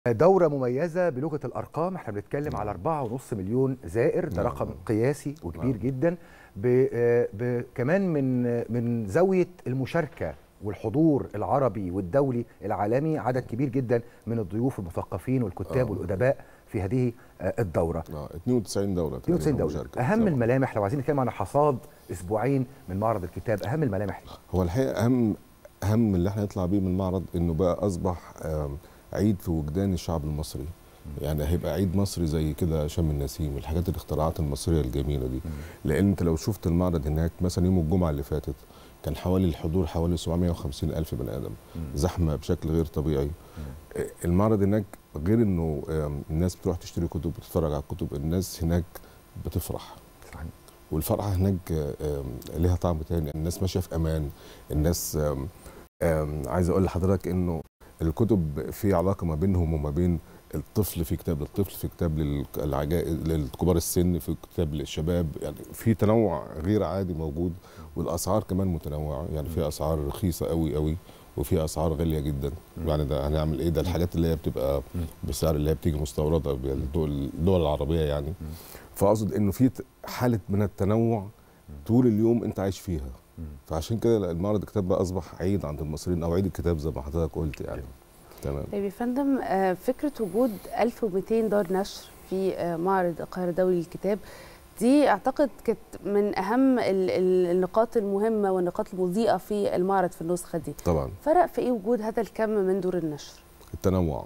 دورة مميزة بلغة الأرقام احنا بنتكلم على 4.5 مليون زائر ده نعم. رقم قياسي وكبير نعم. جدا ب- آه، ب- كمان من من زاوية المشاركة والحضور العربي والدولي العالمي عدد كبير جدا من الضيوف المثقفين والكتاب آه. والأدباء في هذه آه، الدورة اه 92 دوله تقريباً 92 دولة مشاركة. أهم طبعاً. الملامح لو عايزين نتكلم عن حصاد أسبوعين من معرض الكتاب أهم الملامح إيه؟ هو الحقيقه اهم اهم اللي احنا نطلع بيه من المعرض انه بقى اصبح آم، عيد في وجدان الشعب المصري يعني هيبقى عيد مصري زي كده شم النسيم الحاجات الاختراعات المصريه الجميله دي لان انت لو شفت المعرض هناك مثلا يوم الجمعه اللي فاتت كان حوالي الحضور حوالي 750 الف بني ادم زحمه بشكل غير طبيعي آه، المعرض هناك غير انه آم، الناس بتروح تشتري كتب بتتفرج على الكتب الناس هناك بتفرح صحيح. والفرحه هناك آم، ليها طعم تاني الناس ماشيه في امان الناس آم، آم، عايز اقول لحضرتك انه الكتب في علاقه ما بينهم وما بين الطفل في كتاب للطفل في كتاب للعجائز للكبار السن في كتاب للشباب يعني في تنوع غير عادي موجود والاسعار كمان متنوعه يعني في اسعار رخيصه قوي قوي وفي اسعار غاليه جدا يعني ده هنعمل ايه ده الحاجات اللي هي بتبقى بسعر اللي هي بتيجي مستورده بالدول الدول العربيه يعني فاقصد انه في ت- حاله من التنوع طول اليوم انت عايش فيها فعشان كده المعرض الكتاب بقى اصبح عيد عند المصريين او عيد الكتاب زي ما حضرتك قلت يعني تمام طيب يا فندم آه، فكرة وجود 1200 دار نشر في آه، معرض القاهرة الدولي للكتاب دي اعتقد كانت من اهم ال- ال- النقاط المهمة والنقاط المضيئة في المعرض في النسخة دي طبعا فرق في ايه وجود هذا الكم من دور النشر التنوع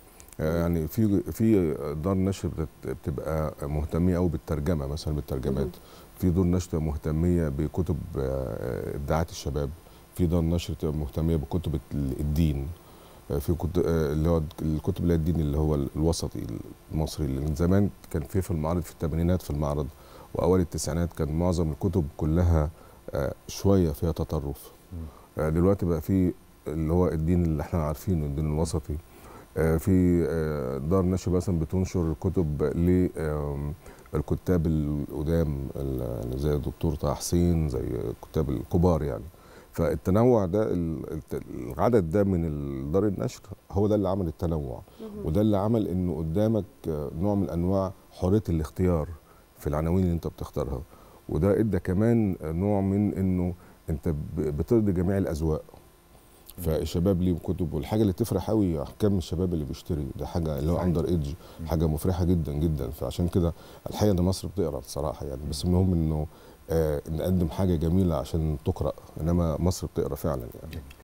يعني في في دار نشر بتت- بتبقى مهتميه قوي بالترجمه مثلا بالترجمات مهم. في دور نشر مهتميه بكتب آه، ابداعات الشباب في دار نشر تبقى مهتميه بكتب ال- الدين آه، في كتب آه، اللي هو الكتب اللي هي الدين اللي هو الوسطي المصري اللي من زمان كان في في المعرض في الثمانينات في المعرض واوائل التسعينات كان معظم الكتب كلها آه، شويه فيها تطرف آه، دلوقتي بقى في اللي هو الدين اللي احنا عارفينه الدين الوسطي آه، في آه، دار نشر مثلا بتنشر كتب للكتاب القدام ال- زي الدكتور طه حسين زي الكتاب الكبار يعني فالتنوع ده ال- الت- العدد ده من ال- دار النشر هو ده اللي عمل التنوع وده اللي عمل انه قدامك آه، نوع من انواع حريه الاختيار في العناوين اللي انت بتختارها وده ادى كمان نوع من انه انت ب- بترضي جميع الاذواق فالشباب ليهم كتب والحاجه اللي تفرح قوي احكام الشباب اللي بيشتري ده حاجه اللي هو صحيح. اندر ايدج حاجه مفرحه جدا جدا فعشان كده الحقيقه ان مصر بتقرا بصراحه يعني بس المهم انه آه نقدم حاجه جميله عشان تقرا انما مصر بتقرا فعلا يعني